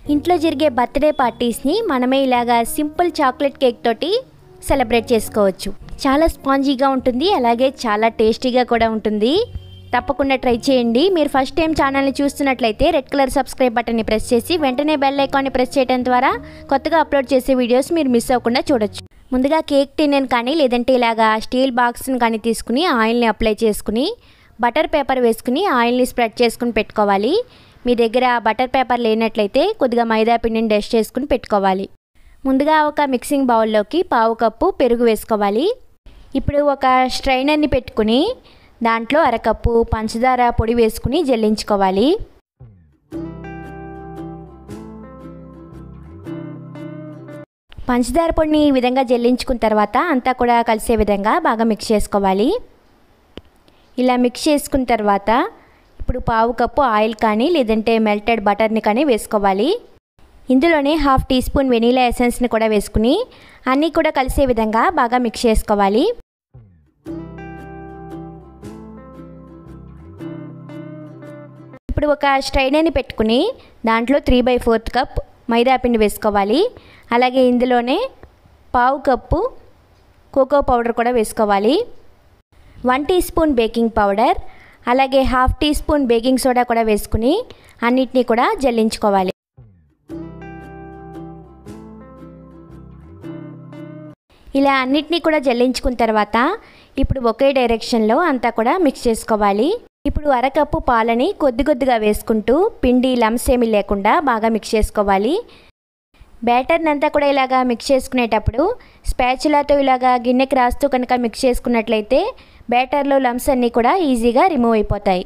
ఇంట్లో జరిగే బర్త్డే పార్టీస్ని మనమే ఇలాగా సింపుల్ చాక్లెట్ కేక్ తోటి సెలబ్రేట్ చేసుకోవచ్చు చాలా స్పాంజీగా ఉంటుంది అలాగే చాలా టేస్టీగా కూడా ఉంటుంది తప్పకుండా ట్రై చేయండి మీరు ఫస్ట్ టైం ఛానల్ని చూస్తున్నట్లయితే రెడ్ కలర్ సబ్స్క్రైబ్ బటన్ని ప్రెస్ చేసి వెంటనే బెల్ ఐకాన్ని ప్రెస్ చేయడం ద్వారా కొత్తగా అప్లోడ్ చేసే వీడియోస్ మీరు మిస్ అవ్వకుండా చూడొచ్చు ముందుగా కేక్ టిన్నెన్ కానీ లేదంటే ఇలాగా స్టీల్ బాక్స్ని కానీ తీసుకుని ఆయిల్ని అప్లై చేసుకుని బటర్ పేపర్ వేసుకుని ఆయిల్ని స్ప్రెడ్ చేసుకుని పెట్టుకోవాలి మీ దగ్గర బటర్ పేపర్ లేనట్లయితే కొద్దిగా మైదా పిండిని డస్ట్ చేసుకుని పెట్టుకోవాలి ముందుగా ఒక మిక్సింగ్ బౌల్లోకి పావు కప్పు పెరుగు వేసుకోవాలి ఇప్పుడు ఒక స్ట్రైనర్ని పెట్టుకుని దాంట్లో అరకప్పు పంచదార పొడి వేసుకుని జల్లించుకోవాలి పంచదార పొడిని ఈ విధంగా జల్లించుకున్న తర్వాత అంతా కూడా కలిసే విధంగా బాగా మిక్స్ చేసుకోవాలి ఇలా మిక్స్ చేసుకున్న తర్వాత ఇప్పుడు పావు కప్పు ఆయిల్ కానీ లేదంటే మెల్టెడ్ బటర్ని కానీ వేసుకోవాలి ఇందులోనే హాఫ్ టీ స్పూన్ వెనీలా ఎసెన్స్ని కూడా వేసుకుని అన్నీ కూడా కలిసే విధంగా బాగా మిక్స్ చేసుకోవాలి ఇప్పుడు ఒక స్ట్రైనర్ని పెట్టుకుని దాంట్లో three by fourth cup maida పిండి వేసుకోవాలి అలాగే ఇందులోనే పావు కప్పు కోకో పౌడర్ కూడా వేసుకోవాలి one teaspoon baking powder అలాగే half teaspoon baking soda కూడా వేసుకుని అన్నిటినీ కూడా జల్లించుకోవాలి ఇలా అన్నిటినీ కూడా జల్లించుకున్న తర్వాత ఇప్పుడు ఒకే డైరెక్షన్లో అంతా కూడా మిక్స్ చేసుకోవాలి ఇప్పుడు అరకప్పు పాలని కొద్ది కొద్దిగా వేసుకుంటూ పిండి లమ్స్ ఏమీ లేకుండా బాగా మిక్స్ చేసుకోవాలి బ్యాటర్ని అంతా కూడా ఇలాగా మిక్స్ చేసుకునేటప్పుడు స్పాచులాతో ఇలాగా గిన్నెకి రాస్తూ కనుక మిక్స్ చేసుకున్నట్లయితే బ్యాటర్లో లమ్స్ అన్నీ కూడా ఈజీగా రిమూవ్ అయిపోతాయి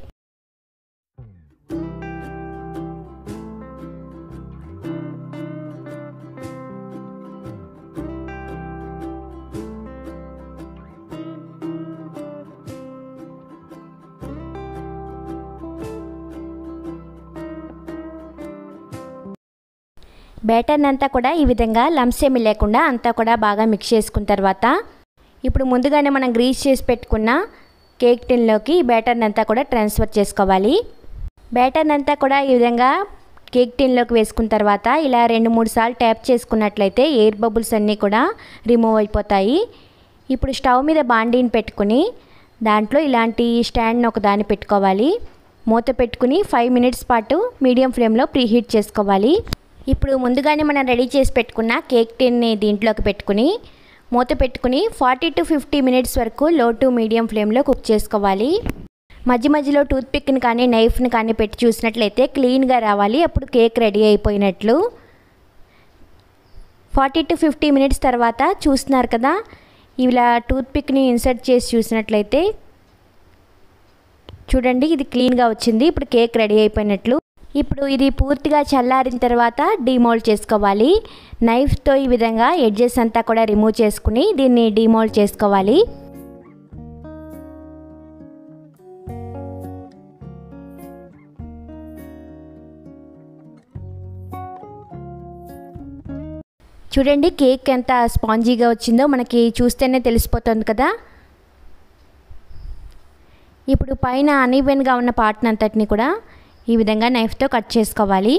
బ్యాటర్ని అంతా కూడా ఈ విధంగా లమ్స్ ఏమి లేకుండా అంతా కూడా బాగా మిక్స్ చేసుకున్న తర్వాత ఇప్పుడు ముందుగానే మనం గ్రీస్ చేసి పెట్టుకున్న కేక్ టిన్లోకి ఈ బ్యాటర్ని అంతా కూడా ట్రాన్స్ఫర్ చేసుకోవాలి బ్యాటర్ని అంతా కూడా ఈ విధంగా కేక్ టిన్లోకి వేసుకున్న తర్వాత ఇలా రెండు మూడు సార్లు ట్యాప్ చేసుకున్నట్లయితే ఎయిర్ బబుల్స్ అన్నీ కూడా రిమూవ్ అయిపోతాయి ఇప్పుడు స్టవ్ మీద బాండీని పెట్టుకుని దాంట్లో ఇలాంటి స్టాండ్ని ఒక దాన్ని పెట్టుకోవాలి మూత పెట్టుకుని ఫైవ్ మినిట్స్ పాటు మీడియం ఫ్లేమ్లో ప్రీహీట్ చేసుకోవాలి ఇప్పుడు ముందుగానే మనం రెడీ చేసి పెట్టుకున్న కేక్ టిన్ని దీంట్లోకి పెట్టుకుని మూత పెట్టుకుని ఫార్టీ టు ఫిఫ్టీ మినిట్స్ వరకు లో టు మీడియం ఫ్లేమ్లో కుక్ చేసుకోవాలి మధ్య మధ్యలో టూత్పిక్ని కానీ నైఫ్ని కానీ పెట్టి చూసినట్లయితే క్లీన్గా రావాలి అప్పుడు కేక్ రెడీ అయిపోయినట్లు ఫార్టీ టు ఫిఫ్టీ మినిట్స్ తర్వాత చూస్తున్నారు కదా ఇలా టూత్పిక్ని ఇన్సర్ట్ చేసి చూసినట్లయితే చూడండి ఇది క్లీన్గా వచ్చింది ఇప్పుడు కేక్ రెడీ అయిపోయినట్లు ఇప్పుడు ఇది పూర్తిగా చల్లారిన తర్వాత డీమోల్డ్ చేసుకోవాలి నైఫ్తో ఈ విధంగా ఎడ్జెస్ అంతా కూడా రిమూవ్ చేసుకుని దీన్ని డీమోల్డ్ చేసుకోవాలి చూడండి కేక్ ఎంత స్పాంజీగా వచ్చిందో మనకి చూస్తేనే తెలిసిపోతుంది కదా ఇప్పుడు పైన అన్ఈవెన్గా ఉన్న పార్ట్ని అంతటిని కూడా ఈ విధంగా నైఫ్తో కట్ చేసుకోవాలి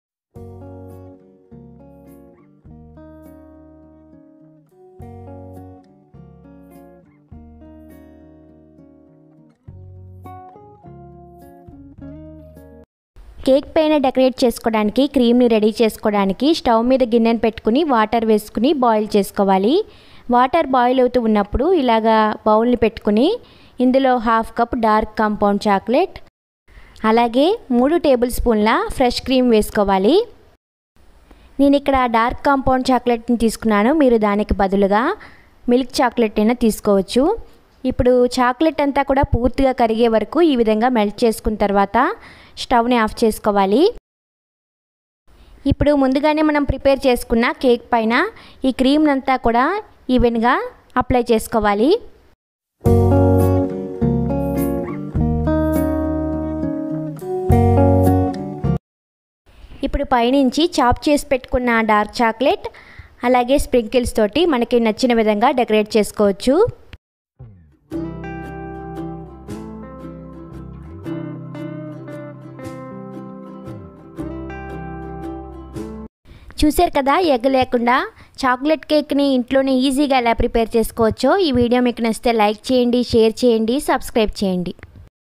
కేక్ పైన డెకరేట్ చేసుకోవడానికి క్రీమ్ని రెడీ చేసుకోవడానికి స్టవ్ మీద గిన్నెను పెట్టుకుని వాటర్ వేసుకుని బాయిల్ చేసుకోవాలి వాటర్ బాయిల్ అవుతూ ఉన్నప్పుడు ఇలాగా బౌల్ని పెట్టుకుని ఇందులో half cup dark compound chocolate అలాగే మూడు టేబుల్ స్పూన్ల ఫ్రెష్ క్రీమ్ వేసుకోవాలి నేను ఇక్కడ డార్క్ కాంపౌండ్ చాక్లెట్ని తీసుకున్నాను మీరు దానికి బదులుగా మిల్క్ చాక్లెట్ అయినా తీసుకోవచ్చు ఇప్పుడు చాక్లెట్ అంతా కూడా పూర్తిగా కరిగే వరకు ఈ విధంగా మెల్ట్ చేసుకున్న తర్వాత స్టవ్ని ఆఫ్ చేసుకోవాలి ఇప్పుడు ముందుగానే మనం ప్రిపేర్ చేసుకున్న కేక్ పైన ఈ క్రీమ్ అంతా కూడా ఈవెన్గా అప్లై చేసుకోవాలి ఇప్పుడు పైనుంచి చాప్ చేసి పెట్టుకున్న డార్క్ చాక్లెట్ అలాగే స్ప్రింకిల్స్ తోటి మనకి నచ్చిన విధంగా డెకరేట్ చేసుకోవచ్చు చూశారు కదా ఎగ్ లేకుండా చాక్లెట్ కేక్ని ఇంట్లోనే ఈజీగా ఎలా ప్రిపేర్ చేసుకోవచ్చో ఈ వీడియో మీకు నచ్చితే లైక్ చేయండి షేర్ చేయండి సబ్స్క్రైబ్ చేయండి